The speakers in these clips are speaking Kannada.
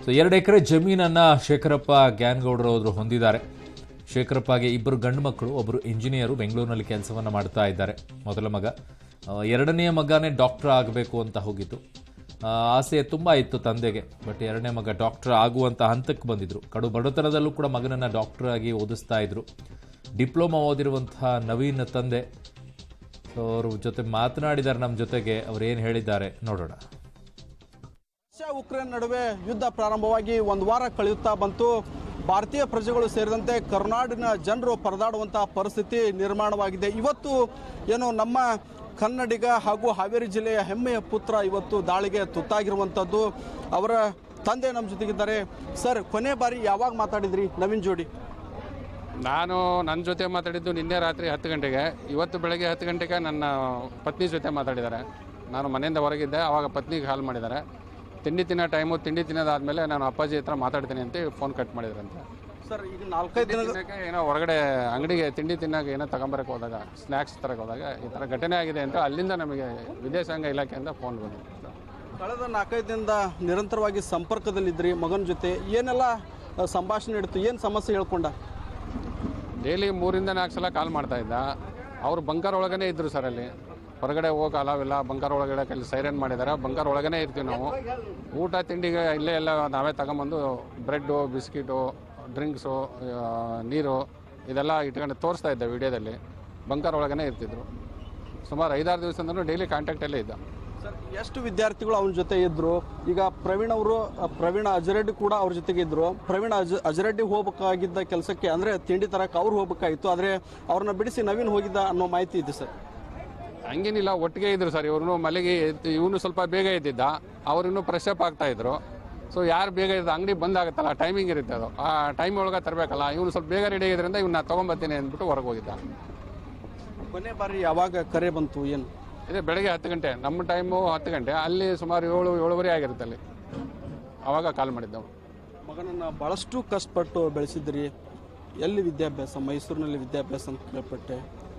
ಸೊ ಎರಡು ಎಕರೆ ಜಮೀನನ್ನ ಶೇಖರಪ್ಪ ಗ್ಯಾನ್ಗೌಡರವರು ಹೊಂದಿದ್ದಾರೆ ಶೇಖರಪ್ಪಗೆ ಇಬ್ಬರು ಗಂಡು ಮಕ್ಕಳು ಒಬ್ಬರು ಇಂಜಿನಿಯರು ಬೆಂಗಳೂರಿನಲ್ಲಿ ಕೆಲಸವನ್ನ ಮಾಡ್ತಾ ಇದ್ದಾರೆ ಮೊದಲ ಮಗ ಆ, ಎರಡನೆಯ ಮಗನೇ ಡಾಕ್ಟರ್ ಆಗಬೇಕು ಅಂತ ಹೋಗಿತ್ತು ಆ, ಆಸೆ ತುಂಬಾ ಇತ್ತು ತಂದೆಗೆ ಬಟ್ ಎರಡನೇ ಮಗ ಡಾಕ್ಟರ್ ಆಗುವಂತ ಹಂತಕ್ಕೆ ಬಂದಿದ್ರು ಕಡು ಬಡತನದಲ್ಲೂ ಕೂಡ ಮಗನನ್ನ ಡಾಕ್ಟರ್ ಆಗಿ ಓದಿಸ್ತಾ ಇದ್ರು ಡಿಪ್ಲೊಮಾ ಓದಿರುವಂತಹ ನವೀನ್ ತಂದೆ ಸೊ ಅವ್ರ ಜೊತೆ ಮಾತನಾಡಿದ್ದಾರೆ ನಮ್ಮ ಜೊತೆಗೆ ಅವ್ರು ಏನು ಹೇಳಿದ್ದಾರೆ ನೋಡೋಣ ರಷ್ಯಾ ಉಕ್ರೇನ್ ನಡುವೆ ಯುದ್ಧ ಪ್ರಾರಂಭವಾಗಿ ಒಂದು ವಾರ ಕಳೆಯುತ್ತಾ ಬಂತು ಭಾರತೀಯ ಪ್ರಜೆಗಳು ಸೇರಿದಂತೆ ಕರ್ನಾಡಿನ ಜನರು ಪರದಾಡುವಂತಹ ಪರಿಸ್ಥಿತಿ ನಿರ್ಮಾಣವಾಗಿದೆ ಇವತ್ತು ಏನು ನಮ್ಮ ಕನ್ನಡಿಗ ಹಾಗೂ ಹಾವೇರಿ ಜಿಲ್ಲೆಯ ಹೆಮ್ಮೆಯ ಪುತ್ರ ಇವತ್ತು ದಾಳಿಗೆ ತುತ್ತಾಗಿರುವಂಥದ್ದು ಅವರ ತಂದೆ ನಮ್ಮ ಜೊತೆಗಿದ್ದಾರೆ ಸರ್ ಕೊನೆ ಬಾರಿ ಯಾವಾಗ ಮಾತಾಡಿದ್ರಿ ನವೀನ್ ಜೋಡಿ ನಾನು ನನ್ನ ಜೊತೆ ಮಾತಾಡಿದ್ದು ನಿನ್ನೆ ರಾತ್ರಿ ಹತ್ತು ಗಂಟೆಗೆ ಇವತ್ತು ಬೆಳಗ್ಗೆ ಹತ್ತು ಗಂಟೆಗೆ ನನ್ನ ಪತ್ನಿ ಜೊತೆ ಮಾತಾಡಿದ್ದಾರೆ ನಾನು ಮನೆಯಿಂದ ಹೊರಗಿದ್ದೆ ಆವಾಗ ಪತ್ನಿಗೆ ಕಾಲ್ ಮಾಡಿದ್ದಾರೆ ತಿಂಡಿ ತಿನ್ನೋ ಟೈಮು ತಿಂಡಿ ತಿನ್ನೋದಾದ್ಮೇಲೆ ನಾನು ಅಪ್ಪಾಜಿ ಹತ್ರ ಮಾತಾಡ್ತೀನಿ ಅಂತ ಫೋನ್ ಕಟ್ ಮಾಡಿದ್ರಂತೆ ಸರ್ ಈಗ ನಾಲ್ಕೈದು ದಿನದ ತಿನ್ನಕ್ಕೆ ಏನೋ ಹೊರಗಡೆ ಅಂಗಡಿಗೆ ತಿಂಡಿ ತಿನ್ನೋಕೆ ಏನೋ ತಗೊಂಬರಕ್ಕೆ ಹೋದಾಗ ಸ್ನ್ಯಾಕ್ಸ್ ತರಕ್ಕೆ ಹೋದಾಗ ಈ ಥರ ಘಟನೆ ಆಗಿದೆ ಅಂತ ಅಲ್ಲಿಂದ ನಮಗೆ ವಿದೇಶಾಂಗ ಇಲಾಖೆಯಿಂದ ಫೋನ್ ಬಂದಿತ್ತು ಕಳೆದ ನಾಲ್ಕೈದು ದಿನದ ನಿರಂತರವಾಗಿ ಸಂಪರ್ಕದಲ್ಲಿದ್ರಿ ಮಗನ ಜೊತೆ ಏನೆಲ್ಲ ಆ, ಸಂಭಾಷಣೆ ಇಡ್ತು ಏನು ಸಮಸ್ಯೆ ಹೇಳ್ಕೊಂಡ ಡೈಲಿ ಮೂರಿಂದ ನಾಲ್ಕು ಸಲ ಕಾಲ್ ಮಾಡ್ತಾ ಇದ್ದ ಅವ್ರು ಬಂಕರ್ ಒಳಗನೆ ಇದ್ರು ಸರ್ ಅಲ್ಲಿ ಹೊರಗಡೆ ಹೋಗೋ ಅಲಾವಿಲ್ಲ ಬಂಕರ್ ಒಳಗಡೆ ಅಲ್ಲಿ ಸೈರನ್ ಮಾಡಿದ್ದಾರೆ ಬಂಕರ್ ಒಳಗನೆ ಇರ್ತೀವಿ ನಾವು ಊಟ ತಿಂಡಿಗೆ ಇಲ್ಲೇ ಎಲ್ಲ ನಾವೇ ತಗೊಂಬಂದು ಬ್ರೆಡ್ಡು ಬಿಸ್ಕಿಟು ಡ್ರಿಂಕ್ಸು ನೀರು ಇದೆಲ್ಲ ಇಟ್ಕೊಂಡು ತೋರಿಸ್ತಾ ಇದ್ದೆ ವಿಡಿಯೋದಲ್ಲಿ ಬಂಕರ್ ಒಳಗನೆ ಇರ್ತಿದ್ರು ಸುಮಾರು ಐದಾರು ದಿವಸದಿಂದಲೂ ಡೈಲಿ ಕಾಂಟ್ಯಾಕ್ಟಲ್ಲೇ ಇದ್ದ ಸರ್ ಎಷ್ಟು ವಿದ್ಯಾರ್ಥಿಗಳು ಅವನ ಜೊತೆ ಇದ್ರು ಈಗ ಪ್ರವೀಣ್ ಅವರು ಅ, ಪ್ರವೀಣ ಅಜರೆಡ್ಡಿ ಕೂಡ ಅವ್ರ ಜೊತೆಗೆ ಇದ್ರು ಪ್ರವೀಣ ಅಜ ಅಜರೆಡ್ಡಿ ಹೋಗಬೇಕಾಗಿದ್ದ ಕೆಲಸಕ್ಕೆ ಅಂದ್ರೆ ತಿಂಡಿ ತರಕ್ಕೆ ಅವ್ರು ಹೋಗ್ಬೇಕಾಗಿತ್ತು ಆದ್ರೆ ಅವ್ರನ್ನ ಬಿಡಿಸಿ ನವೀನ್ ಹೋಗಿದ್ದ ಅನ್ನೋ ಮಾಹಿತಿ ಇದೆ ಸರ್ ಹಂಗೇನಿಲ್ಲ ಒಟ್ಟಿಗೆ ಇದ್ರು ಸರ್ ಇವ್ರು ಮಲೆಗೆ ಇವನು ಸ್ವಲ್ಪ ಬೇಗ ಎದ್ದಿದ್ದ ಅವ್ರಿನ್ನೂ ಫ್ರೆಶ್ ಅಪ್ ಆಗ್ತಾ ಇದ್ರು ಸೊ ಯಾರು ಬೇಗ ಇದ್ದ ಅಂಗಡಿ ಬಂದ್ ಆಗುತ್ತಲ್ಲ ಟೈಮಿಂಗ್ ಇರುತ್ತೆ ಅದು ಆ ಟೈಮ್ ಒಳಗೆ ತರಬೇಕಲ್ಲ ಇವನು ಸ್ವಲ್ಪ ಬೇಗ ರೆಡಿ ಆಗಿದ್ರಿಂದ ಇವ್ನ ತೊಗೊಂಬರ್ತೀನಿ ಅಂದ್ಬಿಟ್ಟು ಹೊರಗೆ ಹೋಗಿದ್ದ ಕೊನೆ ಬಾರಿ ಯಾವಾಗ ಕರೆ ಬಂತು ಏನು ಇದೇ ಬೆಳಗ್ಗೆ ಹತ್ತು ಗಂಟೆ ನಮ್ಮ ಟೈಮು ಹತ್ತು ಗಂಟೆ ಅಲ್ಲಿ ಸುಮಾರು ಏಳು ಏಳುವರೆ ಆಗಿರುತ್ತೆ ಅಲ್ಲಿ ಅವಾಗ ಕಾಲ್ ಮಾಡಿದ್ದವು ಮಗನನ್ನ ಬಹಳಷ್ಟು ಕಷ್ಟಪಟ್ಟು ಬೆಳೆಸಿದ್ರಿ ಎಲ್ಲಿ ವಿದ್ಯಾಭ್ಯಾಸ ಮೈಸೂರಿನಲ್ಲಿ ವಿದ್ಯಾಭ್ಯಾಸ ಅಂತ ಕೇಳ್ಪಟ್ಟೆ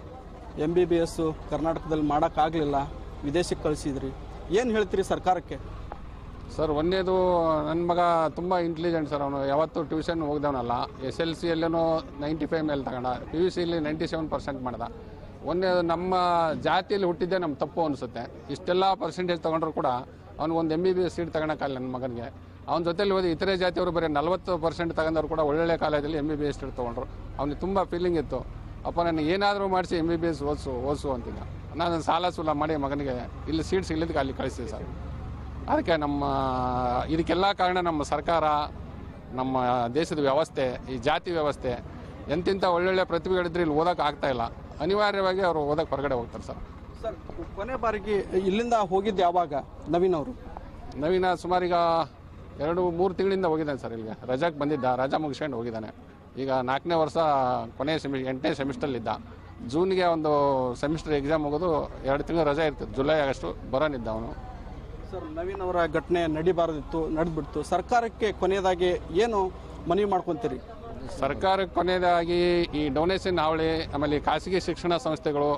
ಎಂ ಬಿ ಬಿ ಎಸ್ಸು ಕರ್ನಾಟಕದಲ್ಲಿ ಮಾಡೋಕ್ಕಾಗಲಿಲ್ಲ ವಿದೇಶಕ್ಕೆ ಕಳಿಸಿದ್ರಿ ಏನು ಹೇಳ್ತೀರಿ ಸರ್ಕಾರಕ್ಕೆ ಸರ್ ಒಂದೇದು ನನ್ನ ಮಗ ತುಂಬ ಇಂಟೆಲಿಜೆಂಟ್ ಸರ್ ಅವನು ಯಾವತ್ತೂ ಟ್ಯೂಷನ್ ಹೋಗ್ದವನಲ್ಲ ಎಸ್ ಎಲ್ ಸಿಯಲ್ಲೇನೋ ನೈಂಟಿ ಫೈವ್ ಮೇಲೆ ತಗೊಂಡ ಪಿ ಯು ಸಿಲಿ ನೈಂಟಿ ಸೆವೆನ್ ಪರ್ಸೆಂಟ್ ಮಾಡ್ದ ಒಂದೇದು ನಮ್ಮ ಜಾತಿಯಲ್ಲಿ ಹುಟ್ಟಿದ್ದೆ ನಮ್ಮ ತಪ್ಪು ಅನಿಸುತ್ತೆ ಇಷ್ಟೆಲ್ಲ ಪರ್ಸೆಂಟೇಜ್ ತೊಗೊಂಡ್ರು ಕೂಡ ಅವ್ನು ಒಂದು M B B S seat ತಗೊಳಕ್ಕಾಗಲ್ಲ ನನ್ನ ಮಗನಿಗೆ ಅವನ ಜೊತೆಲಿ ಓದಿ ಇತರೆ ಜಾತಿಯವರು ಬರೀ ನಲ್ವತ್ತು ಪರ್ಸೆಂಟ್ ತಗೊಂಡವ್ರು ಕೂಡ ಒಳ್ಳೊಳ್ಳೆ ಕಾಲೇಜಲ್ಲಿ M B B S seat ತೊಗೊಂಡ್ರು ಅವ್ನಿಗೆ ತುಂಬ ಫೀಲಿಂಗ್ ಇತ್ತು ಅಪ್ಪ ನನಗೆ ಏನಾದರೂ ಮಾಡಿಸಿ ಎಮ್ ಬಿ ಬಿ ಎಸ್ ಓದಿಸು ಓದಿಸು ಅಂತಿದ್ದ ನಾನು ಸಾಲ ಸೂಲ ಮಾಡಿ ಮಗನಿಗೆ ಇಲ್ಲಿ ಸೀಟ್ ಸಿಗ್ಲಿದ್ದಕ್ಕೆ ಅಲ್ಲಿ ಕಳಿಸ್ತೀವಿ ಸರ್ ಅದಕ್ಕೆ ನಮ್ಮ ಇದಕ್ಕೆಲ್ಲ ಕಾರಣ ನಮ್ಮ ಸರ್ಕಾರ ನಮ್ಮ ದೇಶದ ವ್ಯವಸ್ಥೆ ಈ ಜಾತಿ ವ್ಯವಸ್ಥೆ ಎಂತಿಂಥ ಒಳ್ಳೊಳ್ಳೆ ಪ್ರತಿಭೆಗಳಿದ್ರೆ ಇಲ್ಲಿ ಓದಕ್ಕೆ ಆಗ್ತಾ ಇಲ್ಲ ಅನಿವಾರ್ಯವಾಗಿ ಅವರು ಓದಕ್ಕೆ ಹೊರಗಡೆ ಹೋಗ್ತಾರೆ ಸರ್ ಸರ್ ಕೊನೆ ಬಾರಿಗೆ ಇಲ್ಲಿಂದ ಹೋಗಿದ್ದು ಯಾವಾಗ ನವೀನ್ ಅವರು ನವೀನ ಸುಮಾರೀಗ ಎರಡು ಮೂರು ತಿಂಗಳಿಂದ ಹೋಗಿದ್ದಾನೆ ಸರ್ ಇಲ್ಲಿಗೆ ರಜಾಕ್ಕೆ ಬಂದಿದ್ದ ರಜಾ ಮುಗಿಸ್ಕೊಂಡು ಹೋಗಿದ್ದಾನೆ ಈಗ ನಾಲ್ಕನೇ ವರ್ಷ ಕೊನೆಯ ಸೆಮಿ ಎಂಟನೇ ಸೆಮಿಸ್ಟರ್ಲಿದ್ದ ಜೂನ್ಗೆ ಒಂದು ಸೆಮಿಸ್ಟರ್ ಎಕ್ಸಾಮ್ ಹೋಗೋದು ಎರಡು ತಿಂಗಳು ರಜಾ ಇರ್ತದೆ ಜುಲೈ ಆಗಸ್ಟು ಬರೋನಿದ್ದ ಅವನು ಸರ್ ನವೀನ್ ಅವರ ಘಟನೆ ನಡಿಬಾರದಿತ್ತು ನಡೆದ್ಬಿಡ್ತು ಸರ್ಕಾರಕ್ಕೆ ಕೊನೆಯದಾಗಿ ಏನು ಮನವಿ ಮಾಡ್ಕೊಂತೀರಿ ಸರ್ಕಾರಕ್ಕೆ ಕೊನೆಯದಾಗಿ ಈ ಡೊನೇಷನ್ ಹಾವಳಿ ಆಮೇಲೆ ಈ ಖಾಸಗಿ ಶಿಕ್ಷಣ ಸಂಸ್ಥೆಗಳು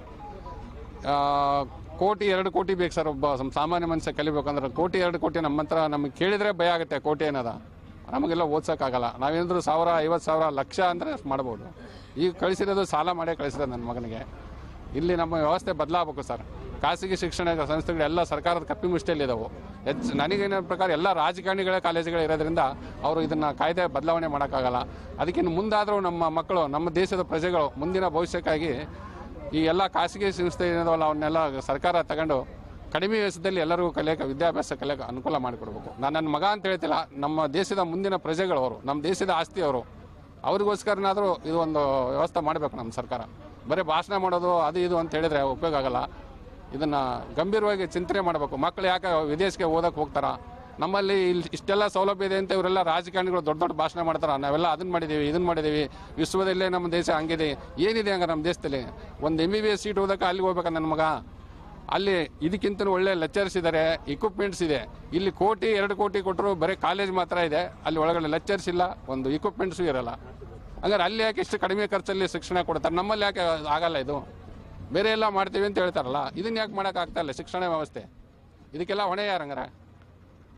ಆ, ಕೋಟಿ ಎರಡು ಕೋಟಿ ಬೇಕು ಸರ್ ಒಬ್ಬ ಸಂ- ಸಾಮಾನ್ಯ ಮನುಷ್ಯ ಕಲಿಬೇಕಂದ್ರೆ ಕೋಟಿ ಎರಡು ಕೋಟಿ ನಮ್ಮ ಹತ್ರ ನಮಗೆ ಕೇಳಿದ್ರೆ ಭಯ ಆಗುತ್ತೆ ಕೋಟಿ ಏನದ ನಮಗೆಲ್ಲ ಓದ್ಸೋಕ್ಕಾಗಲ್ಲ ನಾವೇನಾದ್ರೂ ಸಾವಿರ ಐವತ್ತು ಸಾವಿರ ಲಕ್ಷ ಅಂದರೆ ಅಷ್ಟು ಮಾಡ್ಬೋದು ಈಗ ಕಳಿಸಿರೋದು ಸಾಲ ಮಾಡೇ ಕಳಿಸಿರೋದು ನನ್ನ ಮಗನಿಗೆ ಇಲ್ಲಿ ನಮ್ಮ ವ್ಯವಸ್ಥೆ ಬದಲಾಗಬೇಕು ಸರ್ ಖಾಸಗಿ ಶಿಕ್ಷಣ ಸಂಸ್ಥೆಗಳೆಲ್ಲ ಸರ್ಕಾರದ ಕಪ್ಪಿ ಮುಷ್ಟಿಯಲ್ಲಿದ್ದಾವೆ ಹೆಚ್ಚು ನನಗೇನ ಪ್ರಕಾರ ಎಲ್ಲ ರಾಜಕಾರಣಿಗಳ ಕಾಲೇಜುಗಳು ಇರೋದ್ರಿಂದ ಅವರು ಇದನ್ನು ಕಾಯ್ದೆ ಬದಲಾವಣೆ ಮಾಡೋಕ್ಕಾಗಲ್ಲ ಅದಕ್ಕಿಂತ ಮುಂದಾದರೂ ನಮ್ಮ ಮಕ್ಕಳು ನಮ್ಮ ದೇಶದ ಪ್ರಜೆಗಳು ಮುಂದಿನ ಭವಿಷ್ಯಕ್ಕಾಗಿ ಈ ಎಲ್ಲ ಖಾಸಗಿ ಸಂಸ್ಥೆ ಏನಿದಾವಲ್ಲ ಅವನ್ನೆಲ್ಲ ಸರ್ಕಾರ ತಗೊಂಡು ಕಡಿಮೆ ವೆಚ್ಚದಲ್ಲಿ ಎಲ್ಲರಿಗೂ ಕಲಿಯೋಕೆ ವಿದ್ಯಾಭ್ಯಾಸ ಕಲಿಯೋಕೆ ಅನುಕೂಲ ಮಾಡಿಕೊಡ್ಬೇಕು ನಾನು ನನ್ನ ಮಗ ಅಂತ ಹೇಳ್ತಿಲ್ಲ ನಮ್ಮ ದೇಶದ ಮುಂದಿನ ಪ್ರಜೆಗಳು ಅವರು ನಮ್ಮ ದೇಶದ ಆಸ್ತಿ ಅವರು ಅವ್ರಿಗೋಸ್ಕರನಾದರೂ ಇದು ಒಂದು ವ್ಯವಸ್ಥೆ ಮಾಡಬೇಕು ನಮ್ಮ ಸರ್ಕಾರ ಬರೀ ಭಾಷಣ ಮಾಡೋದು ಅದು ಇದು ಅಂತ ಹೇಳಿದ್ರೆ ಉಪಯೋಗ ಆಗಲ್ಲ ಇದನ್ನು ಗಂಭೀರವಾಗಿ ಚಿಂತನೆ ಮಾಡಬೇಕು ಮಕ್ಕಳು ಯಾಕೆ ವಿದೇಶಕ್ಕೆ ಓದಕ್ಕೆ ಹೋಗ್ತಾರ ನಮ್ಮಲ್ಲಿ ಇಲ್ಲಿ ಇಷ್ಟೆಲ್ಲ ಸೌಲಭ್ಯ ಇದೆ ಅಂತ ಇವರೆಲ್ಲ ರಾಜಕಾರಣಿಗಳು ದೊಡ್ಡ ದೊಡ್ಡ ಭಾಷಣ ಮಾಡ್ತಾರೆ ನಾವೆಲ್ಲ ಅದನ್ನ ಮಾಡಿದ್ದೀವಿ ಇದನ್ನ ಮಾಡಿದ್ದೀವಿ ವಿಶ್ವದಲ್ಲೇ ನಮ್ಮ ದೇಶ ಹಂಗಿದೆ ಏನಿದೆ ಹಂಗ ನಮ್ಮ ದೇಶದಲ್ಲಿ ಒಂದು M B B S seat ಓದಕ್ಕೆ ಅಲ್ಲಿಗೆ ಹೋಗ್ಬೇಕಾ ನನ್ನ ಮಗ ಅಲ್ಲಿ ಇದಕ್ಕಿಂತ ಒಳ್ಳೆ ಲೆಕ್ಚರ್ಸ್ ಇದ್ದಾರೆ ಇಕ್ವಿಪ್ಮೆಂಟ್ಸ್ ಇದೆ ಇಲ್ಲಿ ಕೋಟಿ ಎರಡು ಕೋಟಿ ಕೊಟ್ಟರು ಬರೀ ಕಾಲೇಜ್ ಮಾತ್ರ ಇದೆ ಅಲ್ಲಿ ಒಳಗಡೆ ಲೆಕ್ಚರ್ಸ್ ಇಲ್ಲ ಒಂದು ಇಕ್ವಿಪ್ಮೆಂಟ್ಸು ಇರಲ್ಲ ಹಂಗಾರೆ ಅಲ್ಲಿ ಯಾಕೆ ಇಷ್ಟು ಕಡಿಮೆ ಖರ್ಚಲ್ಲಿ ಶಿಕ್ಷಣ ಕೊಡ್ತಾರೆ ನಮ್ಮಲ್ಲಿ ಯಾಕೆ ಆಗಲ್ಲ ಇದು ಬೇರೆ ಎಲ್ಲ ಮಾಡ್ತೀವಿ ಅಂತ ಹೇಳ್ತಾರಲ್ಲ ಇದನ್ನ ಯಾಕೆ ಮಾಡೋಕ್ಕಾಗ್ತಾ ಇಲ್ಲ ಶಿಕ್ಷಣ ವ್ಯವಸ್ಥೆ ಇದಕ್ಕೆಲ್ಲ ಹೊಣೆ ಯಾರು ಹಂಗಾರೆ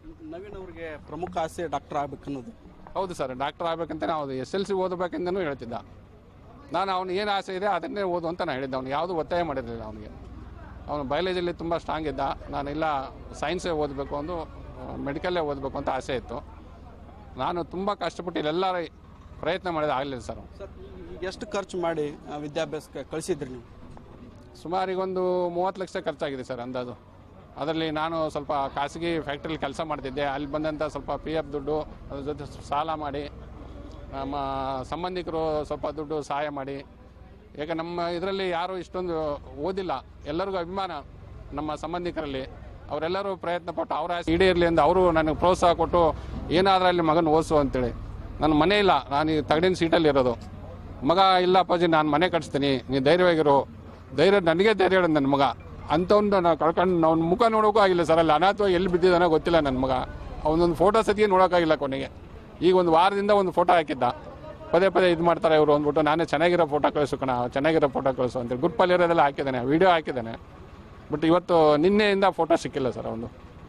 ನವೀನ್ ಅವರಿಗೆ ಪ್ರಮುಖ ಆಸೆ ಡಾಕ್ಟರ್ ಆಗ್ಬೇಕನ್ನೋದು ಹೌದು ಸರ್ ಡಾಕ್ಟರ್ ಆಗ್ಬೇಕಂತ ನಾವು ಎಸ್ ಎಲ್ ಸಿ ಓದಬೇಕೆಂದನೂ ಹೇಳ್ತಿದ್ದ ನಾನು ಅವನು ಏನು ಆಸೆ ಇದೆ ಅದನ್ನೇ ಓದು ಅಂತ ನಾನು ಹೇಳಿದ್ದೆ ಅವ್ನು ಯಾವುದು ಒತ್ತಾಯ ಮಾಡಿರಲಿಲ್ಲ ಅವನಿಗೆ ಅವನು ಬಯಾಲಜಿಯಲ್ಲಿ ತುಂಬ ಸ್ಟ್ರಾಂಗ್ ಇದ್ದ ನಾನು ಇಲ್ಲ ಸೈನ್ಸೇ ಓದಬೇಕು ಒಂದು ಮೆಡಿಕಲ್ಲೇ ಓದಬೇಕು ಅಂತ ಆಸೆ ಇತ್ತು ನಾನು ತುಂಬ ಕಷ್ಟಪಟ್ಟು ಇಲ್ಲೆಲ್ಲ ಪ್ರಯತ್ನ ಮಾಡಿದ ಆಗಲಿಲ್ಲ ಸರ್ ಸರ್ ಈಗ ಎಷ್ಟು ಖರ್ಚು ಮಾಡಿ ಆ, ವಿದ್ಯಾಭ್ಯಾಸಕ್ಕೆ ಕಳಿಸಿದ್ರಿ ನೀವು ಸುಮಾರು ಈಗ ಒಂದು ಮೂವತ್ತು ಲಕ್ಷ ಖರ್ಚಾಗಿದೆ ಸರ್ ಅಂದಾಜು ಅದರಲ್ಲಿ ನಾನು ಸ್ವಲ್ಪ ಖಾಸಗಿ ಫ್ಯಾಕ್ಟ್ರಿಲಿ ಕೆಲಸ ಮಾಡ್ತಿದ್ದೆ ಅಲ್ಲಿ ಬಂದಂಥ ಸ್ವಲ್ಪ ಪಿ ಎಫ್ ದುಡ್ಡು ಅದ್ರ ಜೊತೆ ಸಾಲ ಮಾಡಿ ನಮ್ಮ ಸಂಬಂಧಿಕರು ಸ್ವಲ್ಪ ದುಡ್ಡು ಸಹಾಯ ಮಾಡಿ ಯಾಕೆ ನಮ್ಮ ಇದರಲ್ಲಿ ಯಾರು ಇಷ್ಟೊಂದು ಓದಿಲ್ಲ ಎಲ್ಲರಿಗೂ ಅಭಿಮಾನ ನಮ್ಮ ಸಂಬಂಧಿಕರಲ್ಲಿ ಅವರೆಲ್ಲರೂ ಪ್ರಯತ್ನ ಪಟ್ಟು ಅವರ ಆಸೆ ಈಡೇರಲಿ ಅಂತ ಅವರು ನನಗೆ ಪ್ರೋತ್ಸಾಹ ಕೊಟ್ಟು ಏನಾದರೂ ಅಲ್ಲಿ ಮಗನ ಓದಿಸು ಅಂತೇಳಿ ನನ್ನ ಮನೆ ಇಲ್ಲ ನಾನು ಈ ತಗಡಿನ ಸೀಟಲ್ಲಿ ಇರೋದು ಮಗ ಇಲ್ಲ ಅಪ್ಪಾಜಿ ನಾನು ಮನೆ ಕಟ್ಸ್ತೀನಿ ನೀ ಧೈರ್ಯವಾಗಿರು ಧೈರ್ಯ ನನಗೆ ಧೈರ್ಯ ಹೇಳೋದು ನನ್ನ ಮಗ ಅಂಥವ್ನು ನಾವು ಕಳ್ಕೊಂಡು ಅವ್ನ ಮುಖ ನೋಡೋಕ್ಕೂ ಆಗಿಲ್ಲ ಸರ್ ಅಲ್ಲಿ ಅನಾಥವಾಗಿ ಎಲ್ಲಿ ಬಿದ್ದಿದ್ದಾನೋ ಗೊತ್ತಿಲ್ಲ ನನ್ನ ಮಗ ಅವನೊಂದು ಫೋಟೋ ಸತಿಗೆ ನೋಡೋಕ್ಕಾಗಿಲ್ಲ ಕೊನೆಗೆ ಈಗ ಒಂದು ವಾರದಿಂದ ಒಂದು ಫೋಟೋ ಹಾಕಿದ್ದ ಪದೇ ಪದೇ ಇದು ಮಾಡ್ತಾರೆ ಇವರು ಅಂದ್ಬಿಟ್ಟು ನಾನೇ ಚೆನ್ನಾಗಿರೋ ಫೋಟೋ ಕಳಿಸು ಕಣ ಚೆನ್ನಾಗಿರೋ ಫೋಟೋ ಕಳಿಸು ಅಂತೇಳಿ ಗ್ರೂಪಲ್ಲಿ ಇರೋದೆಲ್ಲ ಹಾಕಿದ್ದಾನೆ ವಿಡಿಯೋ ಹಾಕಿದ್ದಾನೆ ಬಟ್ ಇವತ್ತು ನಿನ್ನೆಯಿಂದ ಫೋಟೋ ಸಿಕ್ಕಿಲ್ಲ ಸರ್ ಅವನು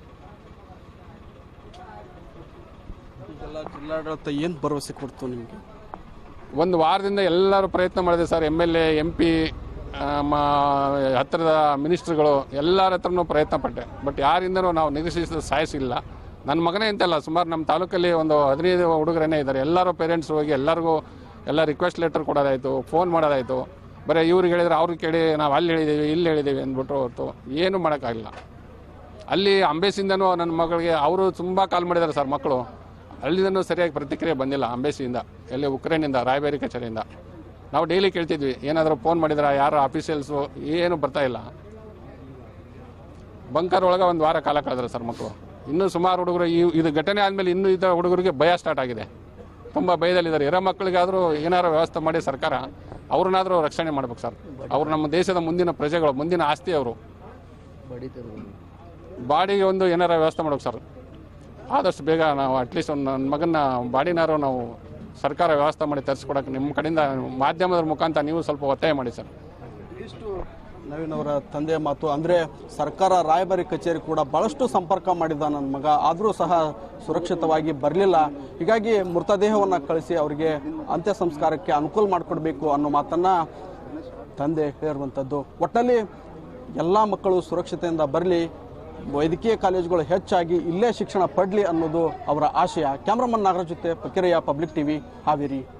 ಈಗೆಲ್ಲ ಜಿಲ್ಲಾಡಳಿತ ಏನು ಭರವಸೆ ಕೊಡ್ತು ನಿಮಗೆ ಒಂದು ವಾರದಿಂದ ಎಲ್ಲರೂ ಪ್ರಯತ್ನ ಮಾಡಿದೆ sir M L A M P ಹತ್ತಿರದ ಮಿನಿಸ್ಟ್ರುಗಳು ಎಲ್ಲರ ಹತ್ರನೂ ಪ್ರಯತ್ನ ಪಟ್ಟೆ ಬಟ್ ಯಾರಿಂದನೂ ನಾವು ನಿರೀಕ್ಷಿಸಿದ ಸಾಯಿಸಿಲ್ಲ ನನ್ನ ಮಗನೇ ಅಂತಲ್ಲ ಸುಮಾರು ನಮ್ಮ ತಾಲೂಕಲ್ಲಿ ಒಂದು ಹದಿನೈದು ಹುಡುಗರೇನೇ ಇದ್ದಾರೆ ಎಲ್ಲರೂ ಪೇರೆಂಟ್ಸ್ ಹೋಗಿ ಎಲ್ಲರಿಗೂ ಎಲ್ಲ ರಿಕ್ವೆಸ್ಟ್ ಲೆಟರ್ ಕೊಡೋದಾಯಿತು ಫೋನ್ ಮಾಡೋದಾಯಿತು ಬರೀ ಇವ್ರಿಗೆ ಹೇಳಿದ್ರೆ ಅವ್ರಿಗೆ ಕೇಳಿ ನಾವು ಅಲ್ಲಿ ಹೇಳಿದ್ದೀವಿ ಇಲ್ಲಿ ಹೇಳಿದ್ದೀವಿ ಅಂದ್ಬಿಟ್ಟು ಹೊರತು ಏನೂ ಮಾಡೋಕ್ಕಾಗಿಲ್ಲ ಅಲ್ಲಿ ಅಂಬೇಸಿಂದನೂ ನನ್ನ ಮಗಳಿಗೆ ಅವರು ತುಂಬ ಕಾಲ್ ಮಾಡಿದ್ದಾರೆ ಸರ್ ಮಕ್ಕಳು ಅಲ್ಲಿಂದನೂ ಸರಿಯಾಗಿ ಪ್ರತಿಕ್ರಿಯೆ ಬಂದಿಲ್ಲ ಅಂಬೇಸಿಯಿಂದ ಎಲ್ಲಿ ಉಕ್ರೇನಿಂದ ರಾಯಬೇರಿ ಕಚೇರಿಯಿಂದ ನಾವು ಡೈಲಿ ಕೇಳ್ತಿದ್ವಿ ಏನಾದರೂ ಫೋನ್ ಮಾಡಿದ್ರ ಯಾರು ಆಫೀಸಿಯಲ್ಸು ಏನು ಬರ್ತಾ ಇಲ್ಲ ಬಂಕರ್ ಒಳಗೆ ಒಂದು ವಾರ ಕಾಲ ಕಳೆದ್ರು ಸರ್ ಮಕ್ಕಳು ಇನ್ನೂ ಸುಮಾರು ಹುಡುಗರು ಈ ಇದು ಘಟನೆ ಆದಮೇಲೆ ಇನ್ನೂ ಇದ್ದ ಹುಡುಗರಿಗೆ ಭಯ ಸ್ಟಾರ್ಟ್ ಆಗಿದೆ ತುಂಬ ಭಯದಲ್ಲಿದ್ದಾರೆ ಇರೋ ಮಕ್ಕಳಿಗಾದರೂ ಏನಾರು ವ್ಯವಸ್ಥೆ ಮಾಡಿ ಸರ್ಕಾರ ಅವ್ರನ್ನಾದರೂ ರಕ್ಷಣೆ ಮಾಡ್ಬೇಕು ಸರ್ ಅವ್ರು ನಮ್ಮ ದೇಶದ ಮುಂದಿನ ಪ್ರಜೆಗಳು ಮುಂದಿನ ಆಸ್ತಿ ಅವರು ಬಾಡಿಗೆ ಒಂದು ಏನಾರ ವ್ಯವಸ್ಥೆ ಮಾಡ್ಬೇಕು ಸರ್ ಆದಷ್ಟು ಬೇಗ ನಾವು ಅಟ್ಲೀಸ್ಟ್ ಒಂದು ನನ್ನ ಮಗನ ಬಾಡಿನಾರು ನಾವು ಸರ್ಕಾರ ವ್ಯವಸ್ಥೆ ಮಾಡಿ ತರಿಸ್ಕೊಡಕ್ಕೆ ನಿಮ್ಮ ಕಡೆಯಿಂದ ಮಾಧ್ಯಮದ ಮುಖಾಂತರ ನೀವು ಸ್ವಲ್ಪ ಒತ್ತಾಯ ಮಾಡಿ ಸರ್ ಇಷ್ಟು ನವೀನ್ ಅವರ ತಂದೆಯ ಮಾತು ಅಂದ್ರೆ ಸರ್ಕಾರ ರಾಯಭಾರಿ ಕಚೇರಿ ಕೂಡ ಬಹಳಷ್ಟು ಸಂಪರ್ಕ ಮಾಡಿದ ನನ್ನ ಮಗ ಆದರೂ ಸಹ ಸುರಕ್ಷಿತವಾಗಿ ಬರಲಿಲ್ಲ ಹೀಗಾಗಿ ಮೃತದೇಹವನ್ನು ಕಳಿಸಿ ಅವರಿಗೆ ಅಂತ್ಯ ಸಂಸ್ಕಾರಕ್ಕೆ ಅನುಕೂಲ ಮಾಡಿಕೊಡ್ಬೇಕು ಅನ್ನೋ ಮಾತನ್ನ ತಂದೆ ಹೇಳಿರುವಂಥದ್ದು ಒಟ್ಟಲ್ಲಿ ಎಲ್ಲ ಮಕ್ಕಳು ಸುರಕ್ಷತೆಯಿಂದ ಬರಲಿ ವೈದ್ಯಕೀಯ ಕಾಲೇಜುಗಳು ಹೆಚ್ಚಾಗಿ ಇಲ್ಲೇ ಶಿಕ್ಷಣ ಪಡಲಿ ಅನ್ನೋದು ಅವರ ಆಶಯ ಕ್ಯಾಮ್ರಾಮನ್ ನಾಗರಾಜ್ ಜೊತೆ ಪಕಿರಯ್ಯ ಪಬ್ಲಿಕ್ ಟಿವಿ ಹಾವೇರಿ